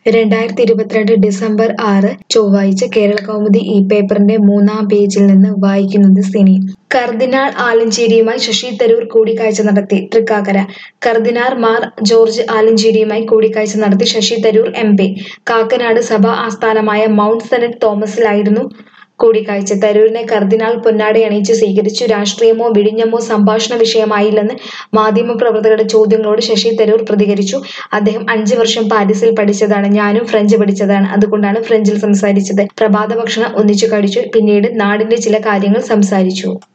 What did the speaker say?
രണ്ടായിരത്തി ഇരുപത്തിരണ്ട് ഡിസംബർ ആറ് ചൊവ്വാഴ്ച കേരള കൗമുദി ഈ പേപ്പറിന്റെ മൂന്നാം പേജിൽ നിന്ന് വായിക്കുന്നത് സിനി കർദിനാൾ ആലഞ്ചേരിയുമായി ശശി തരൂർ കൂടിക്കാഴ്ച നടത്തി തൃക്കാക്കര കർദിനാൾ മാർ ജോർജ് ആലഞ്ചേരിയുമായി കൂടിക്കാഴ്ച നടത്തി ശശി തരൂർ എം പി കാക്കനാട് സഭാ ആസ്ഥാനമായ മൗണ്ട് സെനറ്റ് തോമസിലായിരുന്നു കൂടിക്കാഴ്ച തരൂരിനെ കർദിനാൾ പൊന്നാടയണിയിച്ച് സ്വീകരിച്ചു രാഷ്ട്രീയമോ വിഴിഞ്ഞമോ സംഭാഷണ വിഷയമായില്ലെന്ന് മാധ്യമപ്രവർത്തകരുടെ ചോദ്യങ്ങളോട് ശശി തരൂർ പ്രതികരിച്ചു അദ്ദേഹം അഞ്ചു വർഷം പാരീസിൽ പഠിച്ചതാണ് ഞാനും ഫ്രഞ്ച് പഠിച്ചതാണ് അതുകൊണ്ടാണ് ഫ്രഞ്ചിൽ സംസാരിച്ചത് പ്രഭാത ഭക്ഷണം ഒന്നിച്ചു കഴിച്ചു പിന്നീട് നാടിന്റെ ചില കാര്യങ്ങൾ സംസാരിച്ചു